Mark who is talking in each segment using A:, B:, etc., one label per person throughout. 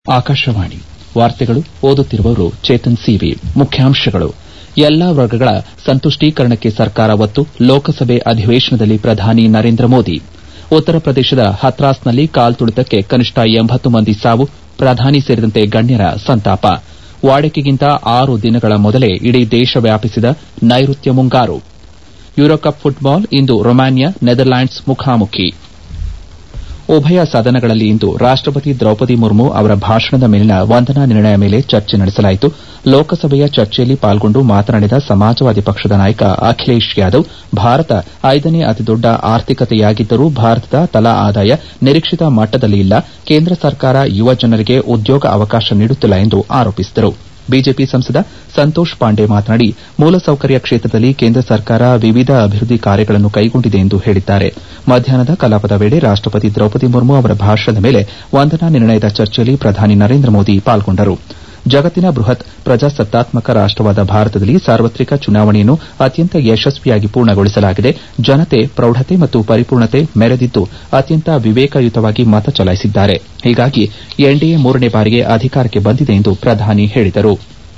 A: ಆಕಾಶವಾಣಿ ವಾರ್ತೆಗಳು ಓದುತ್ತಿರುವವರು ಚೇತನ್ ಸಿವಿ ಮುಖ್ಯಾಂಶಗಳು ಎಲ್ಲಾ ವರ್ಗಗಳ ಸಂತುಷ್ಟೀಕರಣಕ್ಕೆ ಸರ್ಕಾರ ಒತ್ತು ಲೋಕಸಭೆ ಅಧಿವೇಶನದಲ್ಲಿ ಪ್ರಧಾನಿ ನರೇಂದ್ರ ಮೋದಿ ಉತ್ತರ ಪ್ರದೇಶದ ಹಥ್ರಾಸ್ನಲ್ಲಿ ಕಾಲ್ತುಳಿತಕ್ಕೆ ಕನಿಷ್ಠ ಎಂಬತ್ತು ಮಂದಿ ಸಾವು ಪ್ರಧಾನಿ ಸೇರಿದಂತೆ ಗಣ್ಯರ ಸಂತಾಪ ವಾಡಿಕೆಗಿಂತ ಆರು ದಿನಗಳ ಮೊದಲೇ ಇಡೀ ದೇಶ ವ್ಯಾಪಿಸಿದ ನೈಋತ್ಯ ಮುಂಗಾರು ಯೂರೋಕಪ್ ಫುಟ್ಬಾಲ್ ಇಂದು ರೊಮಾನಿಯಾ ನೆದರ್ಲ್ಯಾಂಡ್ಸ್ ಮುಖಾಮುಖಿ ಉಭಯ ಸದನಗಳಲ್ಲಿ ಇಂದು ರಾಷ್ಟಪತಿ ದ್ರೌಪದಿ ಮುರ್ಮು ಅವರ ಭಾಷಣದ ಮೇಲಿನ ವಂದನಾ ನಿರ್ಣಯ ಮೇಲೆ ಚರ್ಚೆ ನಡೆಸಲಾಯಿತು ಲೋಕಸಭೆಯ ಚರ್ಚೆಯಲ್ಲಿ ಪಾಲ್ಗೊಂಡು ಮಾತನಾಡಿದ ಸಮಾಜವಾದಿ ಪಕ್ಷದ ನಾಯಕ ಅಖಿಲೇಶ್ ಯಾದವ್ ಭಾರತ ಐದನೇ ಅತಿದೊಡ್ಡ ಆರ್ಥಿಕತೆಯಾಗಿದ್ದರೂ ಭಾರತದ ತಲಾ ಆದಾಯ ನಿರೀಕ್ಷಿತ ಮಟ್ಟದಲ್ಲಿ ಇಲ್ಲ ಕೇಂದ್ರ ಸರ್ಕಾರ ಯುವ ಜನರಿಗೆ ಉದ್ಯೋಗ ಅವಕಾಶ ನೀಡುತ್ತಿಲ್ಲ ಎಂದು ಆರೋಪಿಸಿದರು ಬಿಜೆಪಿ ಸಂಸದ ಸಂತೋಷ್ ಪಾಂಡೆ ಮಾತನಾಡಿ ಮೂಲಸೌಕರ್ಯ ಕ್ಷೇತ್ರದಲ್ಲಿ ಕೇಂದ್ರ ಸರ್ಕಾರ ವಿವಿಧ ಅಭಿವೃದ್ದಿ ಕಾರ್ಯಗಳನ್ನು ಕೈಗೊಂಡಿದೆ ಎಂದು ಹೇಳಿದ್ದಾರೆ ಮಧ್ಯಾಹ್ನದ ಕಲಾಪದ ವೇಳೆ ರಾಷ್ಟಪತಿ ದ್ರೌಪದಿ ಮುರ್ಮು ಅವರ ಭಾಷಣದ ಮೇಲೆ ವಂದನಾ ನಿರ್ಣಯದ ಚರ್ಚೆಯಲ್ಲಿ ಪ್ರಧಾನಿ ನರೇಂದ್ರ ಮೋದಿ ಪಾಲ್ಗೊಂಡರು ಜಗತ್ತಿನ ಬೃಹತ್ ಪ್ರಜಾಸತ್ತಾತ್ಮಕ ರಾಷ್ಟವಾದ ಭಾರತದಲ್ಲಿ ಸಾರ್ವತ್ರಿಕ ಚುನಾವಣೆಯನ್ನು ಅತ್ಯಂತ ಯಶಸ್ವಿಯಾಗಿ ಪೂರ್ಣಗೊಳಿಸಲಾಗಿದೆ ಜನತೆ ಪ್ರೌಢತೆ ಮತ್ತು ಪರಿಪೂರ್ಣತೆ ಮೆರೆದಿದ್ದು ಅತ್ಯಂತ ವಿವೇಕಯುತವಾಗಿ ಮತ ಚಲಾಯಿಸಿದ್ದಾರೆ ಹೀಗಾಗಿ ಎನ್ಡಿಎ ಮೂರನೇ ಬಾರಿಗೆ ಅಧಿಕಾರಕ್ಕೆ ಬಂದಿದೆ ಎಂದು ಪ್ರಧಾನಿ ಹೇಳಿದರು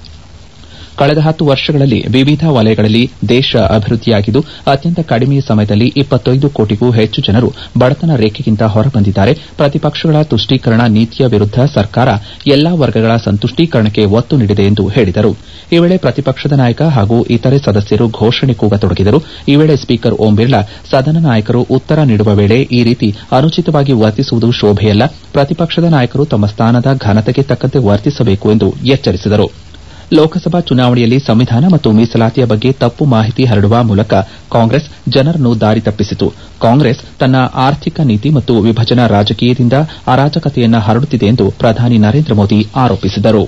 A: ಕಳೆದ ಹತ್ತು ವರ್ಷಗಳಲ್ಲಿ ವಿವಿಧ ವಲಯಗಳಲ್ಲಿ ದೇಶ ಅಭಿವೃದ್ದಿಯಾಗಿದ್ದು ಅತ್ಯಂತ ಕಡಿಮೆ ಸಮಯದಲ್ಲಿ ಇಪ್ಪತ್ತೈದು ಕೋಟಿಗೂ ಹೆಚ್ಚು ಜನರು ಬಡತನ ರೇಖೆಗಿಂತ ಹೊರಬಂದಿದ್ದಾರೆ ಪ್ರತಿಪಕ್ಷಗಳ ತುಷ್ಟೀಕರಣ ನೀತಿಯ ವಿರುದ್ದ ಸರ್ಕಾರ ಎಲ್ಲಾ ವರ್ಗಗಳ ಸಂತುಷ್ಟೀಕರಣಕ್ಕೆ ಒತ್ತು ನೀಡಿದೆ ಎಂದು ಹೇಳಿದರು ಈ ವೇಳೆ ಪ್ರತಿಪಕ್ಷದ ನಾಯಕ ಹಾಗೂ ಇತರೆ ಸದಸ್ಯರು ಘೋಷಣೆ ಕೂಗತೊಡಗಿದರು ಈ ವೇಳೆ ಸ್ಪೀಕರ್ ಓಂ ಬಿರ್ಲಾ ಸದನ ನಾಯಕರು ಉತ್ತರ ನೀಡುವ ವೇಳೆ ಈ ರೀತಿ ಅನುಚಿತವಾಗಿ ವರ್ತಿಸುವುದು ಶೋಭೆಯಲ್ಲ ಪ್ರತಿಪಕ್ಷದ ನಾಯಕರು ತಮ್ಮ ಸ್ಥಾನದ ಘನತೆಗೆ ತಕ್ಕಂತೆ ವರ್ತಿಸಬೇಕು ಎಂದು ಎಚ್ಚರಿಸಿದರು ಲೋಕಸಭಾ ಚುನಾವಣೆಯಲ್ಲಿ ಸಂವಿಧಾನ ಮತ್ತು ಮೀಸಲಾತಿಯ ಬಗ್ಗೆ ತಪ್ಪು ಮಾಹಿತಿ ಹರಡುವ ಮೂಲಕ ಕಾಂಗ್ರೆಸ್ ಜನರನ್ನು ದಾರಿ ತಪ್ಪಿಸಿತು ಕಾಂಗ್ರೆಸ್ ತನ್ನ ಆರ್ಥಿಕ ನೀತಿ ಮತ್ತು ವಿಭಜನಾ ರಾಜಕೀಯದಿಂದ ಅರಾಜಕತೆಯನ್ನು ಹರಡುತ್ತಿದೆ ಎಂದು ಪ್ರಧಾನಿ ನರೇಂದ್ರ ಮೋದಿ ಆರೋಪಿಸಿದರು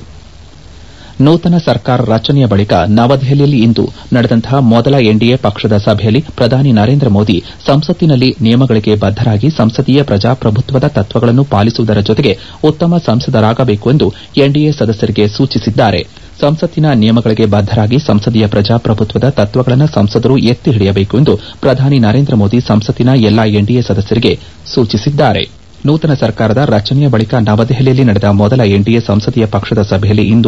A: ನೂತನ ಸರ್ಕಾರ ರಚನೆಯ ಬಳಿಕ ನವದೆಹಲಿಯಲ್ಲಿ ಇಂದು ನಡೆದಂತಹ ಮೊದಲ ಎನ್ಡಿಎ ಪಕ್ಷದ ಸಭೆಯಲ್ಲಿ ಪ್ರಧಾನಿ ನರೇಂದ್ರ ಮೋದಿ ಸಂಸತ್ತಿನಲ್ಲಿ ನಿಯಮಗಳಿಗೆ ಬದ್ದರಾಗಿ ಸಂಸದೀಯ ಪ್ರಜಾಪ್ರಭುತ್ವದ ತತ್ವಗಳನ್ನು ಪಾಲಿಸುವುದರ ಜೊತೆಗೆ ಉತ್ತಮ ಸಂಸದರಾಗಬೇಕು ಎಂದು ಎನ್ಡಿಎ ಸದಸ್ಯರಿಗೆ ಸೂಚಿಸಿದ್ದಾರೆ ಸಂಸತ್ತಿನ ನಿಯಮಗಳಿಗೆ ಬದ್ದರಾಗಿ ಸಂಸದೀಯ ಪ್ರಜಾಪ್ರಭುತ್ವದ ತತ್ವಗಳನ್ನು ಸಂಸದರು ಎತ್ತಿ ಹಿಡಿಯಬೇಕು ಎಂದು ಪ್ರಧಾನಿ ನರೇಂದ್ರ ಮೋದಿ ಸಂಸತ್ತಿನ ಎಲ್ಲಾ ಎನ್ಡಿಎ ಸದಸ್ಯರಿಗೆ ಸೂಚಿಸಿದ್ದಾರೆ ನೂತನ ಸರ್ಕಾರದ ರಚನೆಯ ಬಳಿಕ ನವದೆಹಲಿಯಲ್ಲಿ ನಡೆದ ಮೊದಲ ಎನ್ಡಿಎ ಸಂಸದೀಯ ಪಕ್ಷದ ಸಭೆಯಲ್ಲಿ ಇಂದು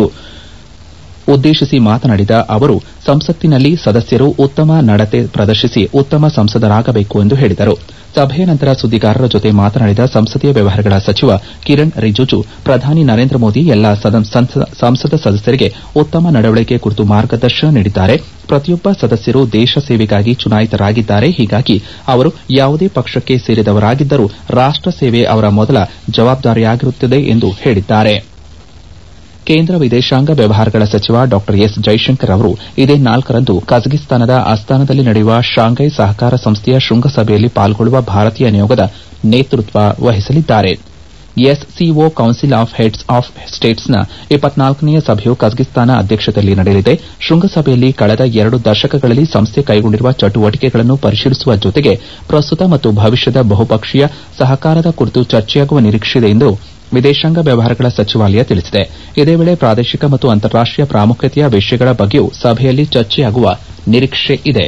A: ಉದ್ದೇಶಿಸಿ ಮಾತನಾಡಿದ ಅವರು ಸಂಸತ್ತಿನಲ್ಲಿ ಸದಸ್ಯರು ಉತ್ತಮ ನಡತೆ ಪ್ರದರ್ಶಿಸಿ ಉತ್ತಮ ಸಂಸದರಾಗಬೇಕು ಎಂದು ಹೇಳಿದರು ಸಭೆಯ ನಂತರ ಸುದ್ದಿಗಾರರ ಜೊತೆ ಮಾತನಾಡಿದ ಸಂಸದೀಯ ವ್ಯವಹಾರಗಳ ಸಚಿವ ಕಿರಣ್ ರಿಜಿಜು ಪ್ರಧಾನಿ ನರೇಂದ್ರ ಮೋದಿ ಎಲ್ಲಾ ಸಂಸದ ಸದಸ್ಯರಿಗೆ ಉತ್ತಮ ನಡವಳಿಕೆ ಕುರಿತು ಮಾರ್ಗದರ್ಶನ ನೀಡಿದ್ದಾರೆ ಪ್ರತಿಯೊಬ್ಬ ಸದಸ್ಯರು ದೇಶ ಸೇವೆಗಾಗಿ ಚುನಾಯಿತರಾಗಿದ್ದಾರೆ ಹೀಗಾಗಿ ಅವರು ಯಾವುದೇ ಪಕ್ಷಕ್ಕೆ ಸೇರಿದವರಾಗಿದ್ದರೂ ರಾಷ್ಟ ಸೇವೆ ಅವರ ಮೊದಲ ಜವಾಬ್ದಾರಿಯಾಗಿರುತ್ತದೆ ಎಂದು ಹೇಳಿದ್ದಾರೆ ಕೇಂದ್ರ ವಿದೇಶಾಂಗ ವ್ಯವಹಾರಗಳ ಸಚಿವ ಡಾ ಎಸ್ ಜೈಶಂಕರ್ ಅವರು ಇದೇ ನಾಲ್ಕರಂದು ಕಜಕಿಸ್ತಾನದ ಅಸ್ತಾನದಲ್ಲಿ ನಡೆಯುವ ಶಾಂಘೈ ಸಹಕಾರ ಸಂಸ್ಥೆಯ ಶೃಂಗಸಭೆಯಲ್ಲಿ ಪಾಲ್ಗೊಳ್ಳುವ ಭಾರತೀಯ ನಿಯೋಗದ ನೇತೃತ್ವ ವಹಿಸಲಿದ್ದಾರೆ SCO council of heads of ಸ್ಟೇಟ್ಸ್ನ ಇಪ್ಪತ್ನಾಲ್ಕನೆಯ ಸಭೆಯು ಕಜಕಿಸ್ತಾನ ಅಧ್ಯಕ್ಷತೆಯಲ್ಲಿ ನಡೆಯಲಿದೆ ಶೃಂಗಸಭೆಯಲ್ಲಿ ಕಳೆದ ಎರಡು ದಶಕಗಳಲ್ಲಿ ಸಂಸ್ಥೆ ಕೈಗೊಂಡಿರುವ ಚಟುವಟಿಕೆಗಳನ್ನು ಪರಿಶೀಲಿಸುವ ಜೊತೆಗೆ ಪ್ರಸ್ತುತ ಮತ್ತು ಭವಿಷ್ಯದ ಬಹುಪಕ್ಷೀಯ ಸಹಕಾರದ ಕುರಿತು ಚರ್ಚೆಯಾಗುವ ನಿರೀಕ್ಷೆಯಿದೆ ಎಂದು ವಿದೇಶಾಂಗ ವ್ಯವಹಾರಗಳ ಸಚಿವಾಲಯ ತಿಳಿಸಿದೆ ಇದೇ ವೇಳೆ ಪ್ರಾದೇಶಿಕ ಮತ್ತು ಅಂತಾರಾಷ್ಟೀಯ ಪ್ರಾಮುಖ್ಯತೆಯ ವಿಷಯಗಳ ಬಗ್ಗೆಯೂ ಸಭೆಯಲ್ಲಿ ಚರ್ಚೆಯಾಗುವ ನಿರೀಕ್ಷೆಯಿದೆ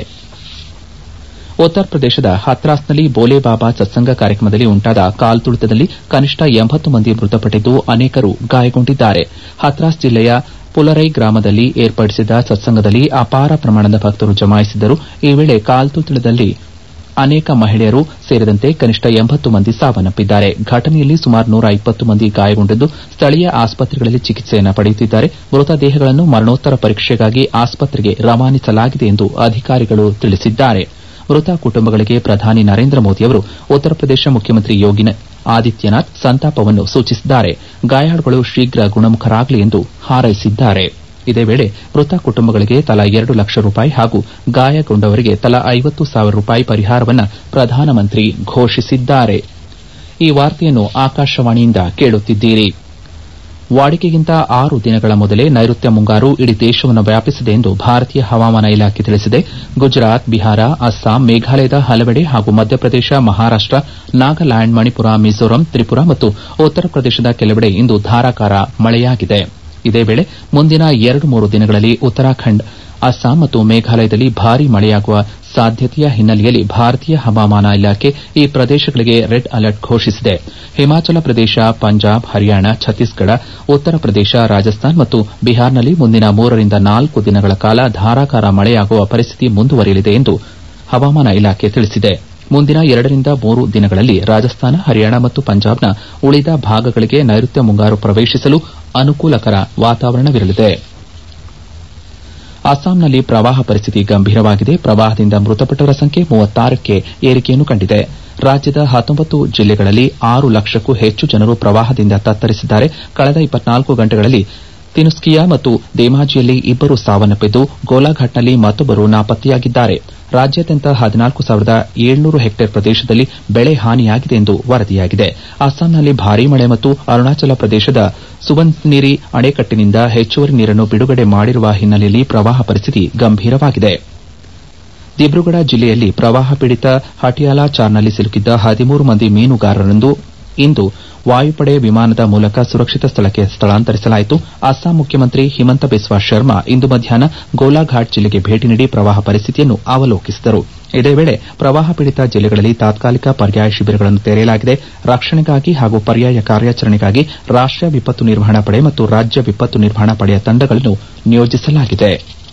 A: ಉತ್ತರ ಪ್ರದೇಶದ ಹಥ್ರಾಸ್ನಲ್ಲಿ ಬೋಲೆಬಾಬಾ ಸತ್ಸಂಗ ಕಾರ್ಯಕ್ರಮದಲ್ಲಿ ಉಂಟಾದ ಕಾಲ್ತುಳಿತದಲ್ಲಿ ಕನಿಷ್ಠ ಎಂಬತ್ತು ಮಂದಿ ಮೃತಪಟ್ಟಿದ್ದು ಅನೇಕರು ಗಾಯಗೊಂಡಿದ್ದಾರೆ ಹಥ್ರಾಸ್ ಜಿಲ್ಲೆಯ ಪುಲರೈ ಗ್ರಾಮದಲ್ಲಿ ಏರ್ಪಡಿಸಿದ್ದ ಸತ್ಸಂಗದಲ್ಲಿ ಅಪಾರ ಪ್ರಮಾಣದ ಭಕ್ತರು ಜಮಾಯಿಸಿದ್ದರು ಈ ವೇಳೆ ಕಾಲ್ತುಳಿತದಲ್ಲಿ ಅನೇಕ ಮಹಿಳೆಯರು ಸೇರಿದಂತೆ ಕನಿಷ್ಠ ಎಂಬತ್ತು ಮಂದಿ ಸಾವನ್ನಪ್ಪಿದ್ದಾರೆ ಘಟನೆಯಲ್ಲಿ ಸುಮಾರು ನೂರ ಇಪ್ಪತ್ತು ಮಂದಿ ಗಾಯಗೊಂಡಿದ್ದು ಸ್ಥಳೀಯ ಆಸ್ಪತ್ರೆಗಳಲ್ಲಿ ಚಿಕಿತ್ಸೆಯನ್ನು ಪಡೆಯುತ್ತಿದ್ದಾರೆ ಮೃತದೇಹಗಳನ್ನು ಮರಣೋತ್ತರ ಪರೀಕ್ಷೆಗಾಗಿ ಆಸ್ಪತ್ರೆಗೆ ರವಾನಿಸಲಾಗಿದೆ ಎಂದು ಅಧಿಕಾರಿಗಳು ತಿಳಿಸಿದ್ದಾರೆ ಮೃತ ಕುಟುಂಬಗಳಿಗೆ ಪ್ರಧಾನಿ ನರೇಂದ್ರ ಮೋದಿ ಅವರು ಉತ್ತರ ಪ್ರದೇಶ ಮುಖ್ಯಮಂತ್ರಿ ಯೋಗಿ ಆದಿತ್ಯನಾಥ್ ಸಂತಾಪವನ್ನು ಸೂಚಿಸಿದ್ದಾರೆ ಗಾಯಾಳುಗಳು ಶೀಘ್ರ ಗುಣಮುಖರಾಗಲಿ ಎಂದು ಹಾರೈಸಿದ್ದಾರೆ ಇದೇ ವೇಳೆ ಮೃತ ಕುಟುಂಬಗಳಿಗೆ ತಲಾ ಎರಡು ಲಕ್ಷ ರೂಪಾಯಿ ಹಾಗೂ ಗಾಯಗೊಂಡವರಿಗೆ ತಲಾ ಐವತ್ತು ಸಾವಿರ ರೂಪಾಯಿ ಪರಿಹಾರವನ್ನು ಪ್ರಧಾನಮಂತ್ರಿ ಘೋಷಿಸಿದ್ದಾರೆ ಈ ವಾರ್ತೆಯನ್ನು ಆಕಾಶವಾಣಿಯಿಂದ ಕೇಳುತ್ತಿದ್ದೀರಿ ವಾಡಿಕೆಗಿಂತ ಆರು ದಿನಗಳ ಮೊದಲೇ ನೈಋತ್ಯ ಮುಂಗಾರು ಇಡೀ ದೇಶವನ್ನು ವ್ಯಾಪಿಸಿದೆ ಎಂದು ಭಾರತೀಯ ಹವಾಮಾನ ಇಲಾಖೆ ತಿಳಿಸಿದೆ ಗುಜರಾತ್ ಬಿಹಾರ ಅಸ್ಸಾಂ ಮೇಘಾಲಯದ ಹಲವೆಡೆ ಹಾಗೂ ಮಧ್ಯಪ್ರದೇಶ ಮಹಾರಾಷ್ಟ ನಾಗಾಲ್ಯಾಂಡ್ ಮಣಿಪುರ ಮಿಜೋರಾಂ ತ್ರಿಪುರಾ ಮತ್ತು ಉತ್ತರ ಪ್ರದೇಶದ ಕೆಲವೆಡೆ ಇಂದು ಧಾರಾಕಾರ ಮಳೆಯಾಗಿದೆ ಇದೇ ವೇಳೆ ಮುಂದಿನ ಎರಡು ಮೂರು ದಿನಗಳಲ್ಲಿ ಉತ್ತರಾಖಂಡ್ ಅಸ್ಸಾಂ ಮತ್ತು ಮೇಘಾಲಯದಲ್ಲಿ ಭಾರೀ ಮಳೆಯಾಗುವ ಸಾಧ್ಯತೆಯ ಹಿನ್ನೆಲೆಯಲ್ಲಿ ಭಾರತೀಯ ಹವಾಮಾನ ಇಲಾಖೆ ಈ ಪ್ರದೇಶಗಳಿಗೆ ರೆಡ್ ಅಲರ್ಟ್ ಘೋಷಿಸಿದೆ ಹಿಮಾಚಲ ಪ್ರದೇಶ ಪಂಜಾಬ್ ಹರಿಯಾಣ ಛತ್ತೀಸ್ಗಢ ಉತ್ತರ ಪ್ರದೇಶ ರಾಜಸ್ಥಾನ್ ಮತ್ತು ಬಿಹಾರ್ನಲ್ಲಿ ಮುಂದಿನ ಮೂರರಿಂದ ನಾಲ್ಕು ದಿನಗಳ ಕಾಲ ಧಾರಾಕಾರ ಮಳೆಯಾಗುವ ಪರಿಸ್ಥಿತಿ ಮುಂದುವರಿಯಲಿದೆ ಎಂದು ಹವಾಮಾನ ಇಲಾಖೆ ತಿಳಿಸಿದೆ ಮುಂದಿನ ಎರಡರಿಂದ ಮೂರು ದಿನಗಳಲ್ಲಿ ರಾಜಸ್ಥಾನ ಹರಿಯಾಣ ಮತ್ತು ಪಂಜಾಬ್ನ ಉಳಿದ ಭಾಗಗಳಿಗೆ ನೈಋತ್ಯ ಮುಂಗಾರು ಪ್ರವೇಶಿಸಲು ಅನುಕೂಲಕರ ವಾತಾವರಣವಿರಲಿದೆ ಅಸ್ಸಾಂನಲ್ಲಿ ಪ್ರವಾಹ ಪರಿಸ್ಥಿತಿ ಗಂಭೀರವಾಗಿದೆ ಪ್ರವಾಹದಿಂದ ಮೃತಪಟ್ಟವರ ಸಂಖ್ಯೆ ಮೂವತ್ತಾರಕ್ಕೆ ಏರಿಕೆಯನ್ನು ಕಂಡಿದೆ ರಾಜ್ಯದ ಹತ್ತೊಂಬತ್ತು ಜಿಲ್ಲೆಗಳಲ್ಲಿ ಆರು ಲಕ್ಷಕ್ಕೂ ಹೆಚ್ಚು ಜನರು ಪ್ರವಾಹದಿಂದ ತತ್ತರಿಸಿದ್ದಾರೆ ಕಳೆದ ಇಪ್ಪತ್ನಾಲ್ಕು ಗಂಟೆಗಳಲ್ಲಿ ತಿನುಸ್ಕಿಯಾ ಮತ್ತು ದೇಮಾಜಿಯಲ್ಲಿ ಇಬ್ಬರು ಸಾವನ್ನಪ್ಪಿದ್ದು ಗೋಲಾಘಾಟ್ನಲ್ಲಿ ಮತ್ತೊಬ್ಬರು ನಾಪತ್ತೆಯಾಗಿದ್ದಾರೆ ರಾಜ್ಯಾದ್ಯಂತ ಹದಿನಾಲ್ಕು ಸಾವಿರದ ಏಳ್ನೂರು ಹೆಕ್ಟೇರ್ ಪ್ರದೇಶದಲ್ಲಿ ಬೆಳೆ ಹಾನಿಯಾಗಿದೆ ಎಂದು ವರದಿಯಾಗಿದೆ ಅಸ್ಸಾಂನಲ್ಲಿ ಭಾರೀ ಮಳೆ ಮತ್ತು ಅರುಣಾಚಲ ಪ್ರದೇಶದ ಸುಬನ್ಸಿರಿ ಅಣೆಕಟ್ಟಿನಿಂದ ಹೆಚ್ಚುವರಿ ನೀರನ್ನು ಬಿಡುಗಡೆ ಮಾಡಿರುವ ಹಿನ್ನೆಲೆಯಲ್ಲಿ ಪ್ರವಾಹ ಪರಿಸ್ಥಿತಿ ಗಂಭೀರವಾಗಿದೆ ದಿಬ್ರುಗಢ ಜಿಲ್ಲೆಯಲ್ಲಿ ಪ್ರವಾಹ ಪೀಡಿತ ಹಟಿಯಾಲ ಚಾರ್ನಲ್ಲಿ ಸಿಲುಕಿದ್ದ ಹದಿಮೂರು ಮಂದಿ ಮೀನುಗಾರರನ್ನು ಇಂದು ವಾಯುಪಡೆ ವಿಮಾನದ ಮೂಲಕ ಸುರಕ್ಷಿತ ಸ್ಥಳಕ್ಕೆ ಸ್ಥಳಾಂತರಿಸಲಾಯಿತು ಅಸ್ಸಾಂ ಮುಖ್ಯಮಂತ್ರಿ ಹಿಮಂತ ಬಿಸ್ವಾ ಶರ್ಮಾ ಇಂದು ಮಧ್ಯಾಹ್ನ ಗೋಲಾಘಾಟ್ ಜಿಲ್ಲೆಗೆ ಭೇಟಿ ನೀಡಿ ಪ್ರವಾಹ ಪರಿಸ್ಥಿತಿಯನ್ನು ಅವಲೋಕಿಸಿದರು ಇದೇ ವೇಳೆ ಪ್ರವಾಹ ಪೀಡಿತ ಜಿಲ್ಲೆಗಳಲ್ಲಿ ತಾತ್ಕಾಲಿಕ ಪರ್ಯಾಯ ಶಿಬಿರಗಳನ್ನು ತೆರೆಯಲಾಗಿದೆ ರಕ್ಷಣೆಗಾಗಿ ಹಾಗೂ ಪರ್ಯಾಯ ಕಾರ್ಯಾಚರಣೆಗಾಗಿ ರಾಷ್ಟೀಯ ವಿಪತ್ತು ನಿರ್ವಹಣಾ ಪಡೆ ಮತ್ತು ರಾಜ್ಯ ವಿಪತ್ತು ನಿರ್ವಹಣಾ ಪಡೆಯ ತಂಡಗಳನ್ನು ನಿಯೋಜಿಸಲಾಗಿದೆ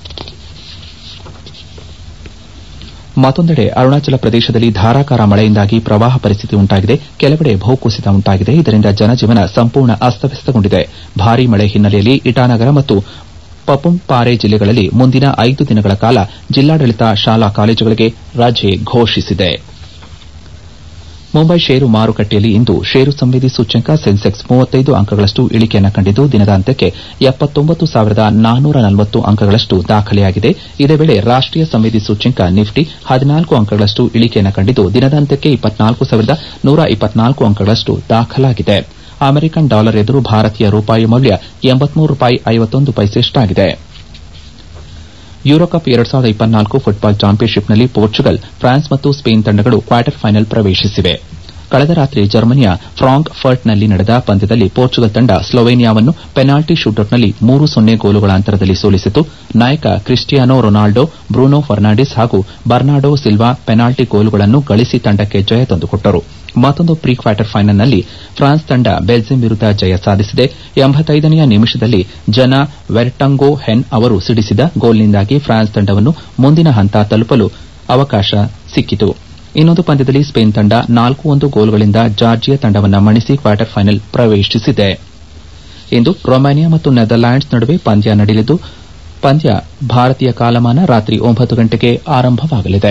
A: ಮತ್ತೊಂದೆಡೆ ಅರುಣಾಚಲ ಪ್ರದೇಶದಲ್ಲಿ ಧಾರಾಕಾರ ಮಳೆಯಿಂದಾಗಿ ಪ್ರವಾಹ ಪರಿಸ್ಥಿತಿ ಉಂಟಾಗಿದೆ ಕೆಲವೆಡೆ ಭೂಕುಸಿತ ಉಂಟಾಗಿದೆ ಇದರಿಂದ ಜನಜೀವನ ಸಂಪೂರ್ಣ ಅಸ್ತವ್ಯಸ್ತಗೊಂಡಿದೆ ಭಾರೀ ಮಳೆ ಹಿನ್ನೆಲೆಯಲ್ಲಿ ಇಟಾನಗರ ಮತ್ತು ಪಪುಂಪಾರೆ ಜಿಲ್ಲೆಗಳಲ್ಲಿ ಮುಂದಿನ ಐದು ದಿನಗಳ ಕಾಲ ಜಿಲ್ಲಾಡಳಿತ ಶಾಲಾ ಕಾಲೇಜುಗಳಿಗೆ ರಜೆ ಘೋಷಿಸಿದೆ ಮುಂಬೈ ಷೇರು ಮಾರುಕಟ್ಟೆಯಲ್ಲಿ ಇಂದು ಷೇರು ಸಂವೇದಿ ಸೂಚ್ಯಂಕ ಸೆನ್ಸೆಕ್ಸ್ ಮೂವತ್ತೈದು ಅಂಕಗಳಷ್ಟು ಇಳಿಕೆಯನ್ನು ಕಂಡಿದ್ದು ದಿನದ ಅಂತ್ಯಕ್ಕೆ ಎಪ್ಪತ್ತೊಂಬತ್ತು ಸಾವಿರದ ನಾನ್ನೂರ ನಲವತ್ತು ಅಂಕಗಳಷ್ಟು ದಾಖಲೆಯಾಗಿದೆ ಇದೇ ವೇಳೆ ರಾಷ್ಟೀಯ ಸಂವೇದಿ ಸೂಚ್ಯಂಕ ನಿಫ್ಟಿ ಹದಿನಾಲ್ಕು ಅಂಕಗಳಷ್ಟು ಇಳಿಕೆಯನ್ನು ಕಂಡಿದ್ದು ದಿನದ ಅಂತ್ಯಕ್ಕೆ ಇಪ್ಪತ್ನಾಲ್ಕು ಸಾವಿರದ ನೂರ ಇಪ್ಪತ್ನಾಲ್ಕು ಅಂಕಗಳಷ್ಟು ದಾಖಲಾಗಿದೆ ಅಮೆರಿಕನ್ ಡಾಲರ್ ಎದುರು ಭಾರತೀಯ ರೂಪಾಯಿ ಮೌಲ್ಯ ಎಂಬತ್ಮೂರು ರೂಪಾಯಿ ಐವತ್ತೊಂದು ಪೈಸೆಯಷ್ಟಾಗಿದೆ ಯೂರೋಕಪ್ ಎರಡು ಸಾವಿರದ ಇಪ್ಪತ್ನಾಲ್ಕು ಫುಟ್ಬಾಲ್ ಚಾಂಪಿಯನ್ಶಿಪ್ನಲ್ಲಿ ಪೋರ್ಚುಗಲ್ ಫ್ರಾನ್ಸ್ ಮತ್ತು ಸ್ಪೇನ್ ತಂಡಗಳು ಕ್ವಾರ್ಟರ್ ಫೈನಲ್ ಪ್ರವೇಶಿಸಿವೆ ಕಳೆದ ರಾತ್ರಿ ಜರ್ಮನಿಯ ಫ್ರಾಂಕ್ ಫರ್ಟ್ನಲ್ಲಿ ನಡೆದ ಪಂದ್ಯದಲ್ಲಿ ಪೋರ್ಚುಗಲ್ ತಂಡ ಸ್ಲೋವೇನಿಯಾವನ್ನು ಪೆನಾಲ್ಟಿ ಶೂಟೌಟ್ನಲ್ಲಿ ಮೂರು ಸೊನ್ನೆ ಗೋಲುಗಳ ಅಂತರದಲ್ಲಿ ಸೋಲಿಸಿತು ನಾಯಕ ಕ್ರಿಸ್ಟಿಯಾನೋ ರೊನಾಲ್ಡೋ ಬ್ರೂನೋ ಫರ್ನಾಂಡಿಸ್ ಹಾಗೂ ಬರ್ನಾರ್ಡೋ ಸಿಲ್ವಾ ಪೆನಾಲ್ಟಿ ಗೋಲುಗಳನ್ನು ಗಳಿಸಿ ತಂಡಕ್ಕೆ ಜಯ ತಂದುಕೊಟ್ಟರು ಮತ್ತೊಂದು ಪ್ರೀ ಕ್ವಾರ್ಟರ್ ಫೈನಲ್ನಲ್ಲಿ ಫ್ರಾನ್ಸ್ ತಂಡ ಬೆಲ್ಜಿಯಂ ವಿರುದ್ದ ಜಯ ಸಾಧಿಸಿದೆ ಎಂಬತ್ತೈದನೆಯ ನಿಮಿಷದಲ್ಲಿ ಜನ ವೆರ್ಟಂಗೋ ಹೆನ್ ಅವರು ಸಿಡಿಸಿದ ಗೋಲ್ನಿಂದಾಗಿ ಫ್ರಾನ್ಸ್ ತಂಡವನ್ನು ಮುಂದಿನ ಹಂತ ತಲುಪಲು ಅವಕಾಶ ಸಿಕ್ಕಿತು ಇನ್ನೊಂದು ಪಂದ್ಯದಲ್ಲಿ ಸ್ಪೇನ್ ತಂಡ ನಾಲ್ಕು ಒಂದು ಗೋಲುಗಳಿಂದ ಜಾರ್ಜಿಯಾ ತಂಡವನ್ನು ಮಣಿಸಿ ಕ್ವಾರ್ಟರ್ ಫೈನಲ್ ಪ್ರವೇಶಿಸಿದೆ ಇಂದು ರೊಮಾನಿಯಾ ಮತ್ತು ನೆದರ್ಲ್ಯಾಂಡ್ಸ್ ನಡುವೆ ಪಂದ್ಯ ನಡೆಯಲಿದ್ದು ಪಂದ್ಯ ಭಾರತೀಯ ಕಾಲಮಾನ ರಾತ್ರಿ ಒಂಬತ್ತು ಗಂಟೆಗೆ ಆರಂಭವಾಗಲಿದೆ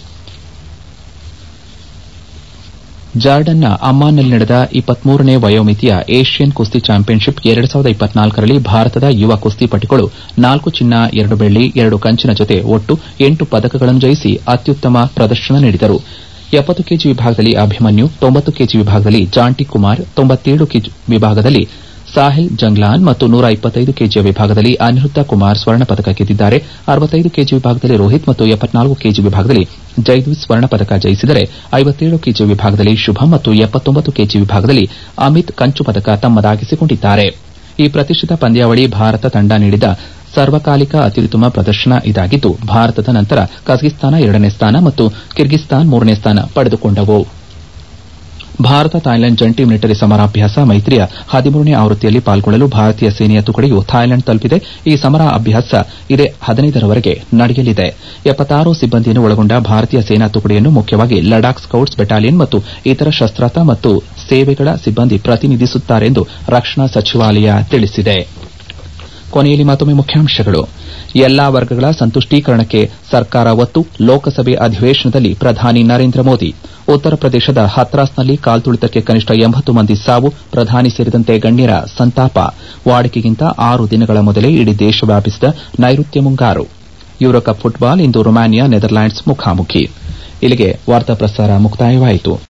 A: ಜಾರ್ಡನ್ನ ಅಮ್ಮಾನ್ನಲ್ಲಿ ನಡೆದ ಇಪ್ಪತ್ಮೂರನೇ ವಯೋಮಿತಿಯ ಏಷ್ಯನ್ ಕುಸ್ತಿ ಚಾಂಪಿಯನ್ಶಿಪ್ ಎರಡು ಸಾವಿರದ ಇಪ್ಪತ್ನಾಲ್ಕರಲ್ಲಿ ಭಾರತದ ಯುವ ಕುಸ್ತಿಪಟುಗಳು ನಾಲ್ಕು ಚಿನ್ನ ಎರಡು ಬೆಳ್ಳಿ ಎರಡು ಕಂಚಿನ ಜೊತೆ ಒಟ್ಟು ಎಂಟು ಪದಕಗಳನ್ನು ಜಯಿಸಿ ಅತ್ಯುತ್ತಮ ಪ್ರದರ್ಶನ ನೀಡಿದರು ಎಪ್ಪತ್ತು ಕೆಜಿ ವಿಭಾಗದಲ್ಲಿ ಅಭಿಮನ್ಯು ತೊಂಬತ್ತು ಕೆಜಿ ವಿಭಾಗದಲ್ಲಿ ಜಾಂಟಿ ಕುಮಾರ್ ತೊಂಬತ್ತೇಳು ಕೆಜಿ ವಿಭಾಗದಲ್ಲಿ ಸಾಹಿಲ್ ಜಂಗ್ಲಾನ್ ಮತ್ತು ನೂರ ಇಪ್ಪತ್ತೈದು ಕೆಜಿಯ ವಿಭಾಗದಲ್ಲಿ ಅನಿರುದ್ಧ ಕುಮಾರ್ ಸ್ವರ್ಣ ಪದಕ ಗೆದ್ದಿದ್ದಾರೆ ಅರವತ್ತೈದು ಕೆಜಿ ವಿಭಾಗದಲ್ಲಿ ರೋಹಿತ್ ಮತ್ತು ಎಪ್ಪತ್ನಾಲ್ಕು ಕೆಜಿ ವಿಭಾಗದಲ್ಲಿ ಜೈದ್ವಿಸ್ ಸ್ವರ್ಣ ಪದಕ ಜಯಿಸಿದರೆ ಐವತ್ತೇಳು ಕೆಜಿ ವಿಭಾಗದಲ್ಲಿ ಶುಭಂ ಮತ್ತು ಎಪ್ಪತ್ತೊಂಬತ್ತು ಕೆಜಿ ವಿಭಾಗದಲ್ಲಿ ಅಮಿತ್ ಕಂಚು ಪದಕ ತಮ್ಮದಾಗಿಸಿಕೊಂಡಿದ್ದಾರೆ ಈ ಪ್ರತಿಷ್ಠಿತ ಪಂದ್ಯಾವಳಿ ಭಾರತ ತಂಡ ನೀಡಿದ ಸರ್ವಕಾಲಿಕ ಅತ್ಯುತ್ತಮ ಪ್ರದರ್ಶನ ಇದಾಗಿದ್ದು ಭಾರತದ ನಂತರ ಕಜಕಿಸ್ತಾನ ಎರಡನೇ ಸ್ಥಾನ ಮತ್ತು ಕಿರ್ಗಿಸ್ತಾನ್ ಮೂರನೇ ಸ್ಥಾನ ಪಡೆದುಕೊಂಡವು ಭಾರತ ಥಾಯ್ಲೆಂಡ್ ಜಂಟಿ ಮಿಲಿಟರಿ ಸಮರಾಭ್ಯಾಸ ಮೈತ್ರಿಯ ಹದಿಮೂರನೇ ಆವೃತ್ತಿಯಲ್ಲಿ ಪಾಲ್ಗೊಳ್ಳಲು ಭಾರತೀಯ ಸೇನೆಯ ತುಕಡಿಯು ಥಾಯ್ಲೆಂಡ್ ತಲುಪಿದೆ ಈ ಸಮರಾಭ್ಯಾಸ ಇದೇ ಹದಿನೈದರವರೆಗೆ ನಡೆಯಲಿದೆ ಎಪ್ಪತ್ತಾರು ಸಿಬ್ಬಂದಿಯನ್ನು ಒಳಗೊಂಡ ಭಾರತೀಯ ಸೇನಾ ತುಕಡಿಯನ್ನು ಮುಖ್ಯವಾಗಿ ಲಡಾಖ್ ಸ್ಕೌಟ್ಸ್ ಬೆಟಾಲಿಯನ್ ಮತ್ತು ಇತರ ಶಸ್ತ್ರಾಸ್ತ್ರ ಮತ್ತು ಸೇವೆಗಳ ಸಿಬ್ಬಂದಿ ಪ್ರತಿನಿಧಿಸುತ್ತಾರೆ ಎಂದು ರಕ್ಷಣಾ ಸಚಿವಾಲಯ ತಿಳಿಸಿದೆ ಕೊನೆಯಲ್ಲಿ ಮತ್ತೊಮ್ಮೆ ಮುಖ್ಯಾಂಶಗಳು ಎಲ್ಲಾ ವರ್ಗಗಳ ಸಂತುಷ್ಟೀಕರಣಕ್ಕೆ ಸರ್ಕಾರ ಒತ್ತು ಲೋಕಸಭೆ ಅಧಿವೇಶನದಲ್ಲಿ ಪ್ರಧಾನಿ ನರೇಂದ್ರ ಮೋದಿ ಉತ್ತರ ಪ್ರದೇಶದ ಹತ್ರಾಸ್ನಲ್ಲಿ ಕಾಲ್ತುಳಿತಕ್ಕೆ ಕನಿಷ್ಠ ಎಂಬತ್ತು ಮಂದಿ ಸಾವು ಪ್ರಧಾನಿ ಸೇರಿದಂತೆ ಗಣ್ಯರ ಸಂತಾಪ ವಾಡಿಕೆಗಿಂತ ಆರು ದಿನಗಳ ಮೊದಲೇ ಇಡೀ ದೇಶ ವ್ಯಾಪಿಸಿದ ನೈಋತ್ಯ ಮುಂಗಾರು ಯೂರೋಕಪ್ ಫುಟ್ಬಾಲ್ ಇಂದು ರೊಮಾನಿಯಾ ನೆದರ್ಲ್ಯಾಂಡ್ಸ್ ಮುಖಾಮುಖಿ ಇಲ್ಲಿಗೆ ವಾರ್ತಾ ಪ್ರಸಾರ ಮುಕ್ತಾಯವಾಯಿತು